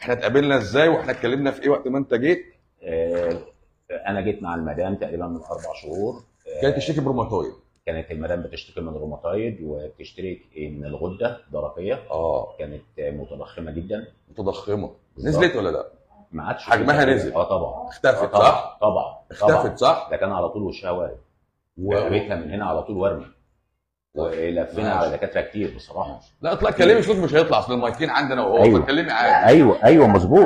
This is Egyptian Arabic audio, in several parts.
احنا اتقابلنا ازاي واحنا اتكلمنا في ايه وقت ما انت جيت آه، انا جيت مع المدام تقريبا من اربع شهور آه، كانت تشتكي بروماتويد كانت المدام بتشتكي من الروماتويد وبتشتكي من الغده الدرقيه اه كانت متضخمه جدا متضخمه بالظبط. نزلت ولا لا ما عادش حجمها فيه- نزل. اه طبعا اختفت آه طبعا صح طبعا اختفت طبعا صح ده كان على طول وشها واقف و... رقبتها من هنا على طول ورمه ولفينا على ماشي. دكاتره كتير بصراحه لا اطلع كلمي صوت مش هيطلع اصل المايكين عندنا وهو أيوة. اتكلمي عادي ايوه ايوه مظبوط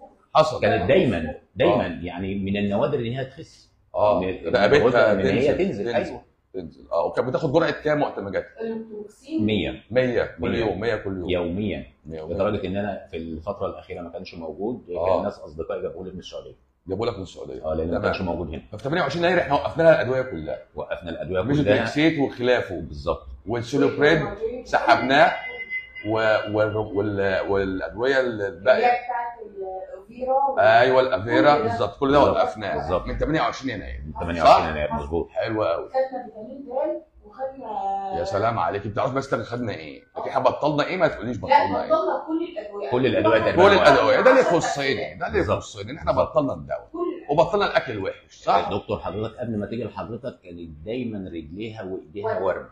حصل كانت دايما دايما يعني من النوادر ان هي تخس اه إن- رقبتها إن هي تنزل تنزل ايوه تنزل اه وكانت بتاخد جرعه كام وقت ما جت؟ البروكسين 100 100 كل مية. يوم 100 كل يوم يوميا 100 لدرجه ان انا في الفتره الاخيره ما كانش موجود آه. كان ناس اصدقائي جابوا لي من السعوديه جابوا لك من السعوديه اه لان ما تمام. كانش موجود هنا ففي 28 يناير احنا وقفنا لها الادويه كلها وقفنا الادويه كلها ميزوتريكسيت وخلافه بالظبط والسولوبريد سحبناه و... وال... وال... والادويه اللي هي الباقيه بتاعت الفيرا ايوه الافيرا كل ده. بالظبط كل ده بالظبط. وقفناه بالظبط. من 28 يناير من صح؟ 28 يناير مظبوط حلو قوي خدنا فيتامين د وخدنا يا سلام عليك انت عارف بس خدنا ايه؟ لكن احنا بطلنا ايه ما تقوليش لا بطلنا ايه؟ بطلنا كل الادويه كل الأدوية تقريباً. كل الادويه ده اللي يخصني ده اللي بالظبط. يخصني ان احنا بطلنا الدواء كل الأدوية. وبطلنا الاكل الوحش صح؟ دكتور حضرتك قبل ما تيجي لحضرتك كانت دايما رجليها وايديها ورمه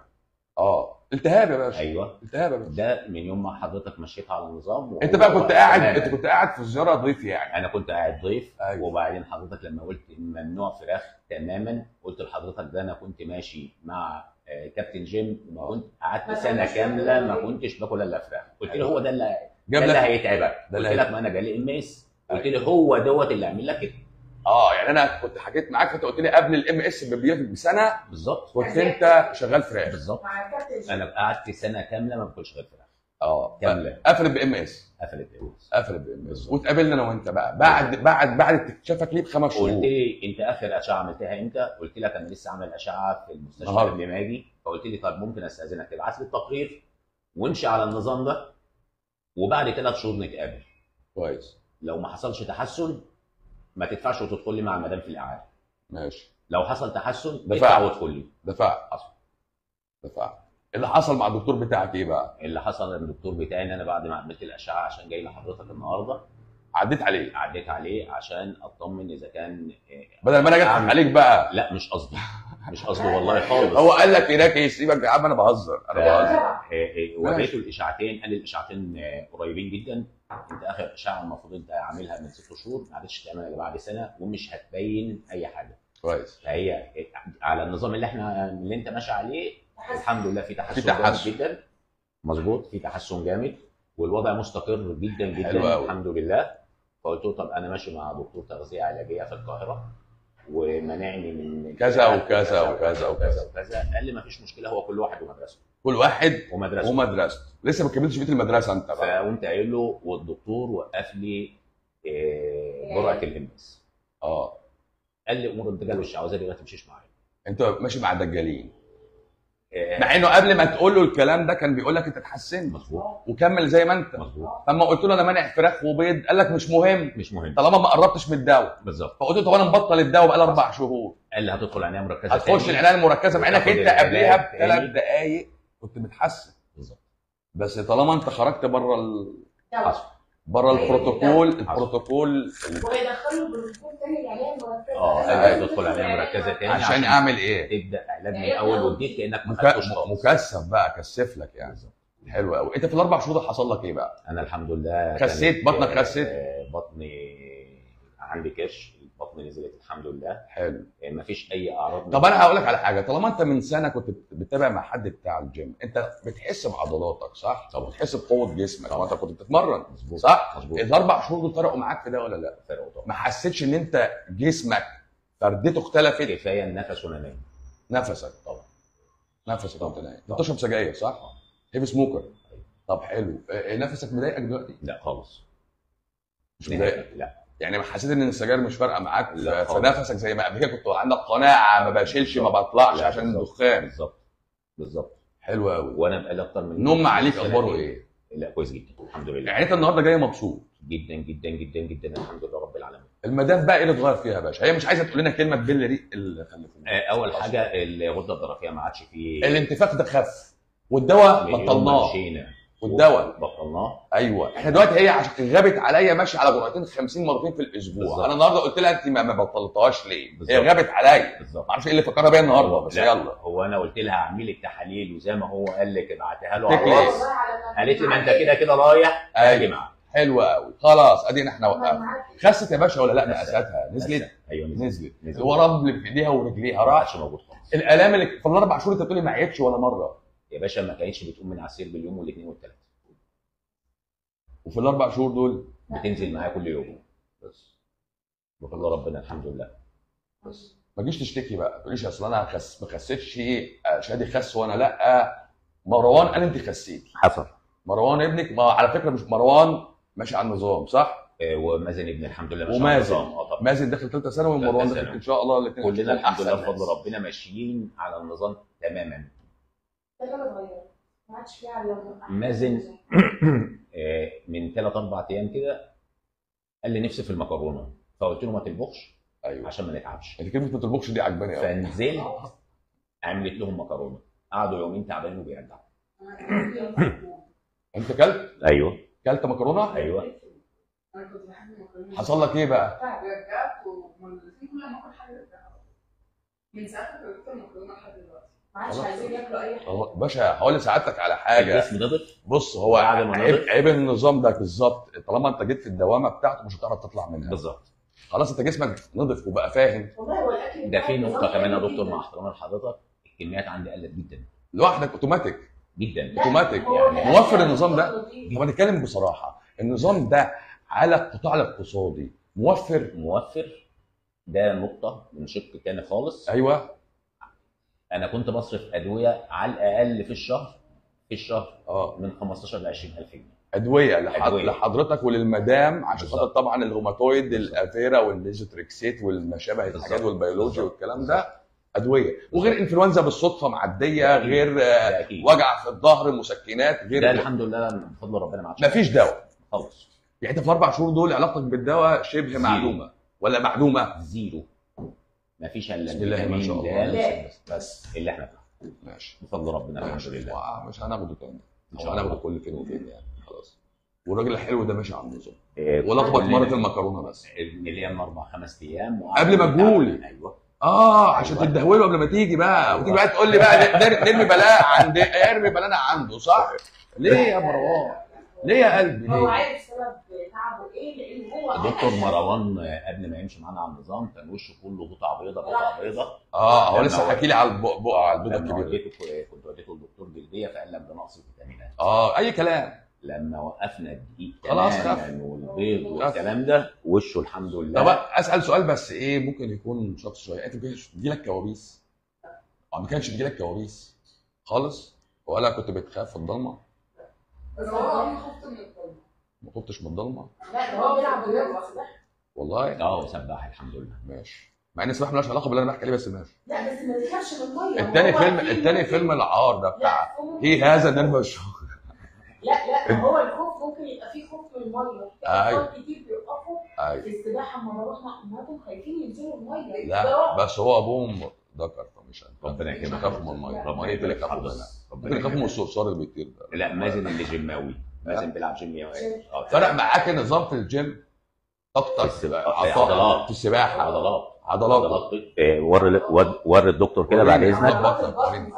اه التهاب يا باشا ايوه التهاب يا باشا ده من يوم ما حضرتك مشيت على النظام وهو انت بقى كنت قاعد تماماً. انت كنت قاعد في الزياره ضيف يعني انا كنت قاعد ضيف أيوة. وبعدين حضرتك لما قلت ممنوع فراخ تماما قلت لحضرتك ده انا كنت ماشي مع آه، كابتن جيم وما كنت قعدت ما سنه كانش كامله ما فراخ. كنتش باكل الا فراخ قلت له هو ده اللي ده جاب اللي لك هيتعبك ده اللي قلت هي- لك ما انا جالي ام اس قلت لي هو دوت اللي عامل لك كده اه يعني انا كنت حكيت معاك فانت قلت لي قبل الام اس بسنه بالظبط كنت انت شغال فراخ بالظبط مع الكابتن انا قعدت سنه كامله ما باكلش غير فراخ اه كامله قفلت بام اس قفلت الإيرز. قفلت بام اس بالظبط. واتقابلنا انا وانت بقى بعد بعد بعد اكتشافك ليه بخمس قلت شهور لي انت اخر اشعه عملتها امتى؟ قلت لك انا لسه عامل اشعه في المستشفى النهاردة. قبل ما اجي فقلت لي طب ممكن استاذنك تبعت لي التقرير وامشي على النظام ده وبعد ثلاث شهور نتقابل كويس لو ما حصلش تحسن ما تدفعش وتدخل لي مع المدام في الاعاده ماشي لو حصل تحسن دفعت. ادفع وادخل لي دفعت حصل. دفعت اللي حصل مع الدكتور بتاعك ايه بقى؟ اللي حصل من الدكتور بتاعي ان انا بعد ما عملت الاشعه عشان جاي لحضرتك النهارده عديت عليه عديت عليه عشان اطمن اذا كان بدل ما انا جت أعمل- عليك بقى لا مش قصدي مش قصدي والله خالص هو قال لك هناك ايه سيبك يا عم انا بهزر انا بهزر آه، آه، وريته الاشاعتين قال لي الاشاعتين آه، قريبين جدا انت اخر اشاعه المفروض انت عاملها من ست شهور ما عادش تعملها إلا بعد سنه ومش هتبين اي حاجه كويس فهي آه، على النظام اللي احنا اللي انت ماشي عليه الحمد لله في تحسن, في تحسن. جامد جدا مظبوط في تحسن جامد والوضع مستقر جدا حلو جدا أوي. الحمد لله فقلت له طب انا ماشي مع دكتور تغذيه علاجيه في القاهره ومنعني من كذا وكذا وكذا وكذا وكذا قال لي ما فيش مشكله هو كل واحد ومدرسته كل واحد ومدرسته ومدرسته لسه ما كملتش بيت المدرسه انت بقى فقمت قايل له والدكتور وقف لي آه، جرعه الام اس اه قال لي امور الدجال والشعوذه دي ما تمشيش معايا انت ماشي مع الدجالين آه، مع انه قبل ما تقول له الكلام ده كان بيقول لك انت اتحسنت مظبوط وكمل زي ما انت مظبوط لما قلت له انا مانع فراخ وبيض قال لك مش مهم مش مهم طالما ما قربتش من الدواء بالظبط فقلت له طب انا مبطل الدواء بقى اربع شهور قال لي هتدخل عنايه مركزه هتخش تاني. العنايه المركزه مع انك وتاخد انت قبلها العلاج بثلاث تاني. دقائق كنت متحسن بالظبط بس طالما انت خرجت بره ال... حصل بره البروتوكول حصل. البروتوكول ويدخلوا بالدكتور تاني العنايه المركزه اه قال لي تدخل عنايه مركزه تاني عشان اعمل ايه؟ تبدا علاج من اول وجديد كانك ما مك... خدتوش خالص مكثف بقى كثف لك يعني حلو قوي انت في الاربع شهور ده حصل لك ايه بقى؟ انا الحمد لله خسيت؟ كانت- بطنك خسيت؟ آه، بطني عندي كرش بطني نزلت الحمد لله حلو ما فيش اي اعراض طب انا هقول لك على حاجه طالما انت من سنه كنت بتتابع مع حد بتاع الجيم انت بتحس بعضلاتك صح؟ طب بتحس بقوه جسمك طبعا. ما انت كنت بتتمرن مظبوط صح؟ مظبوط الاربع شهور دول فرقوا معاك في ده ولا لا؟ فرقوا طبعا ما حسيتش ان انت جسمك فردته اختلفت كفايه النفس وانا نايم نفسك طبعا نفسك وانت نايم انت بتشرب سجاير صح؟ هيفي سموكر طب حلو اه، نفسك مضايقك دلوقتي؟ لا خالص مش مضايقك نهائي لا يعني ما حسيت ان السجاير مش فارقه معاك لا في خالص. نفسك زي ما قبل كده كنت عندك قناعه ما بشيلش ما بطلعش لا، عشان بالظبط. الدخان بالظبط بالظبط حلو قوي وانا بقالي اكتر من نوم عليك سنتين. اخباره ايه؟ لا كويس جدا الحمد لله يعني انت النهارده جاي مبسوط جدا جدا جدا جدا الحمد لله رب العالمين المدام بقى ايه اللي اتغير فيها يا باشا؟ هي مش عايزه تقول لنا كلمه تبل ريق اللي خلفونا آه، اول حاجه الغده الدرقيه ما عادش فيه الانتفاخ ده خف والدواء من يوم ما بطلناه مشينا والدواء بطلناه ايوه احنا دلوقتي هي عشان غابت عليا ماشيه على جرعتين 50 مرتين في الاسبوع بالظبط. انا النهارده قلت لها انت ما ما بطلتهاش ليه هي بالظبط. غابت عليا بالظبط ما اعرفش ايه اللي فكرها بيا النهارده بس لا، يلا هو انا قلت لها اعملي التحاليل وزي ما هو قال لك ابعتها له على تكليس. الواتس قالت لي ما انت كده كده رايح اجي ايوه معاك حلوه قوي خلاص ادينا احنا وقفنا خست يا باشا ولا لا مقاساتها نزلت ايوه نزلت نزلت نزلت. الورم اللي في ايديها ورجليها ما راح عادش موجود خالص الالام اللي في الاربع شهور انت بتقولي ما عيتش ولا مره يا باشا ما كانتش بتقوم من على السرير باليوم والاثنين والثلاث وفي الاربع شهور دول بتنزل معايا كل يوم بس بفضل ربنا الحمد لله بس ما تجيش تشتكي بقى ما تقوليش اصل انا خس ما خسيتش آه، شادي خس وانا لا مروان قال انت خسيتي حصل مروان ابنك ما على فكره مش مروان ماشي على النظام صح؟ آه، ومازن ابن الحمد لله ماشي ومازن. على النظام. اه طبعا مازن داخل ثالثه ثانوي ثالثة ومروان داخل ثانوي. ان شاء الله الاثنين كلنا الحمد لله بفضل ربنا ماشيين على النظام تماما ما عادش فيها على مازن. آه، من ثلاث اربع ايام كده قال لي نفسي في المكرونه فقلت له ما تطبخش ايوه عشان ما نتعبش انت كلمه ما تطبخش دي عجباني قوي فنزلت عملت لهم مكرونه قعدوا يومين تعبانين وبيرجعوا انت كلت ايوه كلت مكرونه ايوه انا كنت بحب المكرونه حصل لك ايه بقى؟ رجعت ومرتين كل ما اكل حاجه رجعت من ساعتها كنت المكرونه لحد دلوقتي ما عادش خلاص. عايزين ياكلوا اي حاجه الله- باشا هقول لسعادتك على حاجه الجسم نضف بص هو بعد ما عيب, نضج. عيب النظام ده بالظبط طالما انت جيت في الدوامه بتاعته مش هتعرف تطلع منها بالظبط خلاص انت جسمك نضف وبقى فاهم والله هو الاكل ده في بتاع نقطه كمان يا النظام دكتور جدا. مع احترامي لحضرتك الكميات عندي قلت جدا لوحدك اوتوماتيك جدا لا، اوتوماتيك هو يعني الأكل موفر النظام ده نظيف. طب هنتكلم بصراحه النظام ده على القطاع الاقتصادي موفر موفر ده نقطه من شق تاني خالص ايوه انا كنت بصرف ادويه على الاقل في الشهر في الشهر اه من 15 ل 20000 جنيه ادويه لحد أدوية. لحضرتك وللمدام عشان خاطر بالظبط. طبعا الروماتويد بالظبط. الافيرا والميزوتريكسيت والما شابه الحاجات بالظبط. والبيولوجي بالظبط. والكلام ده ادويه وغير انفلونزا بالصدفه معديه أكيد. غير آه، ده اكيد وجع في الظهر مسكنات ده غير الحمد لله بفضل ربنا ما عادش مفيش دواء خالص يعني انت في الاربع شهور دول علاقتك بالدواء شبه زيرو. معلومه ولا معدومه زيرو ما فيش الا بسم الله ما شاء الفيتامين الله د لا. بس اللي احنا فيه ماشي بفضل ربنا الحمد ماشي لله آه، مش هناخده تاني ان مش شاء الله هناخده كل فين وفين يعني خلاص والراجل الحلو ده ماشي على النظام إيه، ولخبط كلنا مره المكرونه بس اللي هي من اربع خمس ايام قبل ما تقول. ايوه اه عشان أيوة. تدهوله قبل ما تيجي بقى وتيجي بقى تقول لي بقى نر- نرمي بلاء عند ارمي بلانا عنده صح؟ ليه يا مروان؟ ليه يا قلبي؟ هو ليه؟ عارف سبب تعبه ايه لان هو دكتور أكل. مروان آه، قبل ما يمشي معانا على النظام كان وشه كله قطع بيضاء قطع بيضاء اه هو لما لسه هو- حكي لي على البق بق على البيضه لما الكبيره وديته كنت وديته لدكتور جلديه فقال لك ده نقص فيتامينات اه اي كلام لما وقفنا الدقيق خلاص تماما والبيض والكلام ده وشه الحمد لله طب اسال سؤال بس ايه ممكن يكون شخص شويه انت بيجي لك كوابيس؟ اه ما كانش بيجي لك كوابيس خالص ولا كنت بتخاف في الضلمه؟ بس هو خفت من الضلمه ما كنتش من الضلمه؟ لا ده هو بيلعب رياضه سباحه والله اه سباح الحمد لله ماشي مع ان السباحه مالهاش علاقه باللي انا بحكي عليه بس ماشي لا بس ما تخافش من الميه التاني هو فيلم في التاني ممكن- فيلم العار ده بتاع لا هي هذا نرفز لا لا هو الخوف ممكن يبقى فيه خوف من الميه في أيوة. اطفال كتير بيوقفوا ايوه في السباحه لما بروح امهاتهم خايفين ينزلوا الميه لا بس هو ابوهم ذكر فمش عارف. ربنا مش يكرمك. بيخافوا من الميه ربنا الميه اللي يكرمك. يخافوا منها ربنا ممكن يخافوا من يكرمك. الصرصار اللي بيطير ده لا مازن اللي جيماوي مازن بيلعب جيم يا واد. اه فرق معاك النظام في الجيم في طاقتك السباحة. عطاء عضلات. في السباحه عضلات عضلات عضلات إيه، وري ور- وري الدكتور كده بعد وريني. اذنك بطنك، وريني.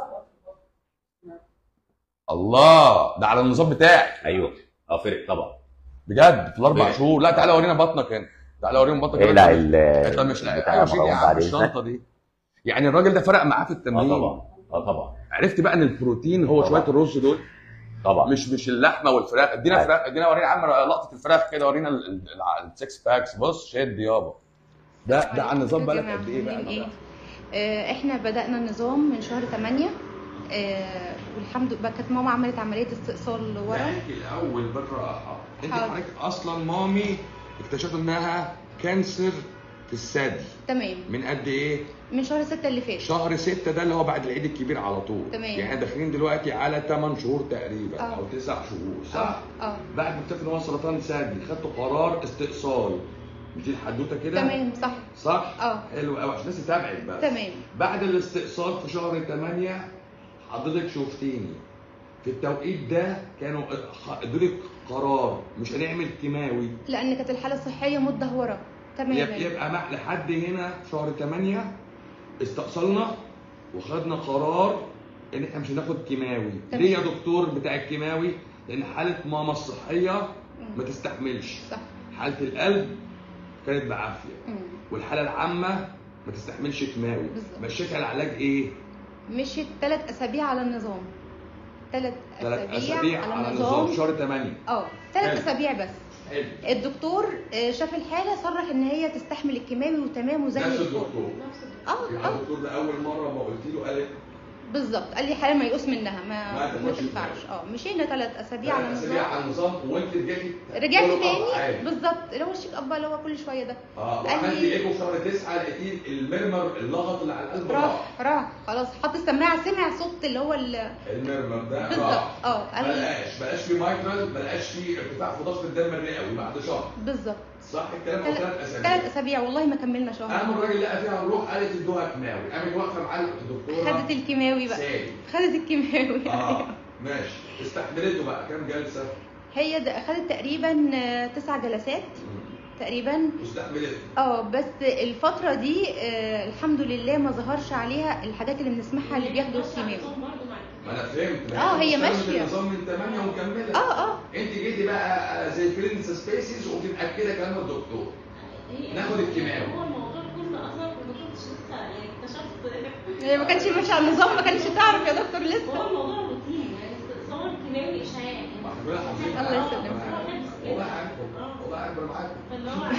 الله ده على النظام بتاعي ايوه اه فرق طبعا بجد في الاربع فرق. شهور لا تعالى ورينا بطنك هنا تعالى ورينا بطنك هنا. اقلع ال انت مش لاقي بتاع ايوه شيل يا مروان عم بعد اذنك الشنطه دي يعني الراجل ده فرق معاه في اه التمرين طبعا اه طبعا عرفت بقى ان البروتين هو طبعا. شويه الرز دول طبعا مش مش اللحمه والفراخ ادينا أيوة. فراخ ادينا ورينا يا عم لقطه الفراخ كده ورينا ال- ال- ال- السكس باكس بص شد يابا ده ده على النظام بقالك جماعة، قد ايه عاملين بقى؟ آه، احنا بدأنا النظام من شهر 8 آه، والحمد لله كانت ماما عملت عملية استئصال ورم احكي الاول بالراحه انت حاضر. حضرتك اصلا مامي اكتشفوا انها كانسر في الثدي تمام من قد ايه؟ من شهر 6 اللي فات شهر 6 ده اللي هو بعد العيد الكبير على طول تمام. يعني احنا داخلين دلوقتي على 8 شهور تقريبا آه. او 9 شهور اه صح؟ اه بعد ما اكتشفوا ان هو سرطان ثدي خدتوا قرار استئصال مش دي الحدوته كده؟ تمام صح صح؟ اه حلو قوي عشان الناس تتابعك بقى تمام بعد الاستئصال في شهر 8 حضرتك شفتيني في في التوقيت ده كانوا خ- ادولك قرار مش هنعمل كيماوي لان كانت الحاله الصحيه متدهوره تماما يبقى, يبقى مع- لحد هنا شهر 8 استأصلنا وخدنا قرار ان احنا مش هناخد كيماوي تمام. ليه يا دكتور بتاع الكيماوي لان حاله ماما الصحيه ما تستحملش صح حاله القلب كانت بعافيه مم. والحاله العامه ما تستحملش كيماوي بالظبط. مشيتها العلاج ايه مشيت ثلاث اسابيع على النظام ثلاث ثلاث اسابيع, اسابيع على نظام شهر 8 اه حلو. ثلاث اسابيع بس حلو الدكتور آه، شاف الحاله صرح ان هي تستحمل الكيماوي وتمام وزي نفس الفل الدكتور اه يبقى اه الدكتور ده اول مره ما قلت له قال لك بالظبط قال لي حاله ما يقوس منها ما ما ما تاخدش تنفعش بالك. اه مشينا ثلاث اسابيع على ثلاث اسابيع النظام على النظام وانت رجعتي رجعت follow up تاني عادي. بالظبط اللي هو الشيك اب اللي هو كل شويه ده اه قال وعملت لي- ايكو في شهر 9 لقيتيه المرمر اللغط اللي على القلب راح راح راح خلاص حط السماعه سمع صوت اللي هو ال- المرمر ده بالظبط راح اه ما قال لي بقاش بقاش في مايترال ما بقاش في ارتفاع في ضغط الدم الرئوي بعد شهر بالظبط صح الكلام او ثلاث اسابيع ثلاث اسابيع والله ما كملنا شهر قام الراجل لقى فيها الروح قالت ادوها كيماوي قامت واقفه معاه الدكتوره خدت الكيماوي بقى سالي خدت الكيماوي اه ماشي استحملته بقى كام جلسه هي ده اخدت تقريبا آه، تسع جلسات تقريبا واستحملته اه بس الفترة دي آه، الحمد لله ما ظهرش عليها الحاجات اللي بنسمعها اللي بياخدوا الكيماوي ما انا فهمت آه، هي بتستخدم ماشية. النظام من 8 ومكمله اه اه انت جيتي بقى زي كلينس سبيسيز وبتتاكدي كلام الدكتور ناخد الكيماوي. هو الموضوع كله اصلا ما كنتش لسه يعني اكتشفت هي ما كانتش ماشية على النظام ما كانتش تعرف يا دكتور هو لسه الموضوع روتين يعني صور كيماوي اشعاع يعني ما احنا كلنا حافظين الله يسلمك. والله عارفه والله عارفه انا معاكم فاللي هو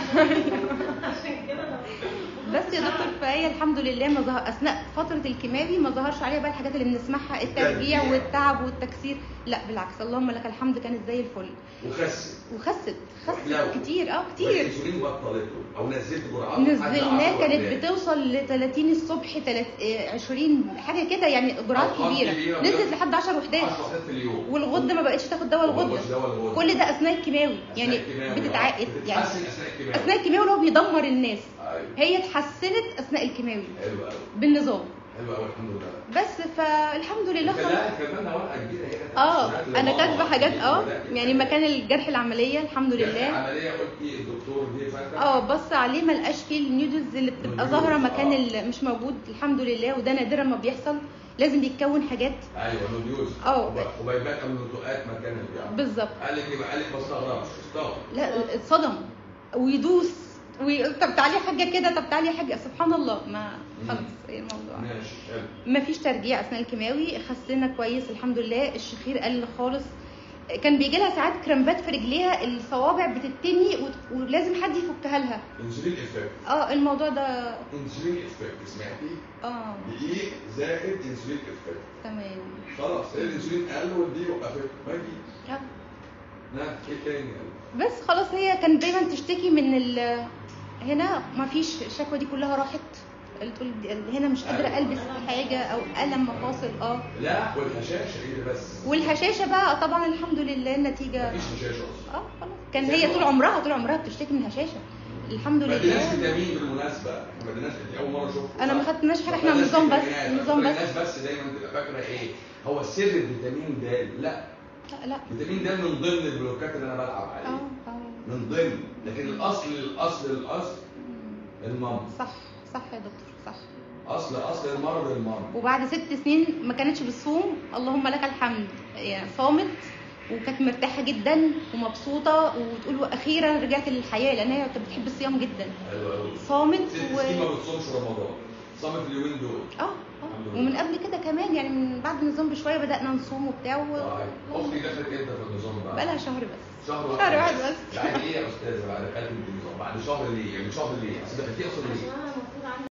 عشان كده أنا- بس يا دكتور فهي الحمد لله ما ظهر اثناء فترة الكيماوي ما ظهرش عليها بقى الحاجات اللي بنسمعها الترجيع الترجيع. والتعب والتكسير لا بالعكس اللهم لك الحمد كانت زي الفل وخست وخست خست وحلاوة. كتير اه كتير والانسولين بطلته او نزلت جرعات لحد نزلناه 10 كانت أيام. بتوصل ل 30 الصبح تلات- آه، 20 حاجه كده يعني جرعات أرقام كبيره كبيرة. نزلت لحد 10 10 وحدات وحدات في اليوم والغده ما بقتش تاخد دواء وما الغده بقاش دواء الغدة. كل ده اثناء الكيماوي يعني أثناء الكيماوي، بتتع... آه. يعني بتتحسن اثناء الكيماوي اثناء الكيماوي اللي هو بيدمر الناس ايوه هي اتحسنت اثناء الكيماوي حلو قوي بالنظام حلو قوي الحمد لله بس فالحمد لله خلاص لا كمان ورقه كبيره هنا اه تحسينات انا لماما. كاتبه حاجات اه لا، يعني مكان الجرح العمليه الحمد يعني لله العمليه قلتي الدكتور دي فاكره اه بص عليه ما لقاش فيه النيودلز اللي بتبقى النيودلز، ظاهره مكان آه. اللي مش موجود الحمد لله وده نادرا ما بيحصل لازم بيتكون حاجات ايوه نوديوز اه. وبيبات من النطقات مكان الجرح بالظبط قال لك يبقى قال لك ما استغربش استغرب لا اتصدم ويدوس ويقول طب تعالي يا حاجه كده طب تعالي يا حاجه سبحان الله ما خلاص ايه الموضوع ماشي حلو ما فيش ترجيع اثناء الكيماوي خسينا كويس الحمد لله الشخير قل خالص كان بيجي لها ساعات كرامبات في رجليها الصوابع بتتني وت- ولازم حد يفكها لها انسولين افكت اه الموضوع ده انسولين افكت سمعتي اه دقيق زائد انسولين افكت تمام خلاص الانسولين قل والدقيق وقفت ما يجي آه. ها ايه تاني بس خلاص هي كانت دايما تشتكي من ال هنا ما فيش الشكوى دي كلها راحت تقول دي- هنا مش قادره البس حاجه او الم مفاصل اه لا والهشاشه هي اللي بس والهشاشه بقى طبعا الحمد لله النتيجه مفيش هشاشه اصلا اه خلاص كان هي طول عمرها طول عمرها بتشتكي من هشاشه الحمد ما اديناش لله فيتامين بالمناسبه احنا ما اديناش دي اول مره اشوفها انا ما صح؟ خدتناش حاجه ما احنا خدناش نظام بس فيتامينات. نظام بس الناس بس دايما تبقى فاكره ايه هو سر الفيتامين د لا لا لا الفيتامين د من ضمن البلوكات اللي انا بلعب اه عليه اه من ضمن لكن الاصل الاصل الاصل المرض صح صح يا دكتور صح اصل اصل المرض المرض وبعد ست سنين ما كانتش بتصوم اللهم لك الحمد يعني صامت وكانت مرتاحه جدا ومبسوطه وتقول واخيرا رجعت للحياه لان هي كانت بتحب الصيام جدا حلو قوي صامت ست و سنين ما بتصومش رمضان صامت اليومين دول اه اه ومن قبل كده كمان يعني من بعد النظام بشويه بدانا نصوم وبتاع و... طيب اختي دخلت امتى في النظام بقى؟ بقالها شهر بس شهر شهر واحد بس يعني ايه يا استاذه بعد دخلت النظام بعد شهر ليه؟ يعني شهر ليه؟ اصل دخلتيه اصلا ليه؟ عشان انا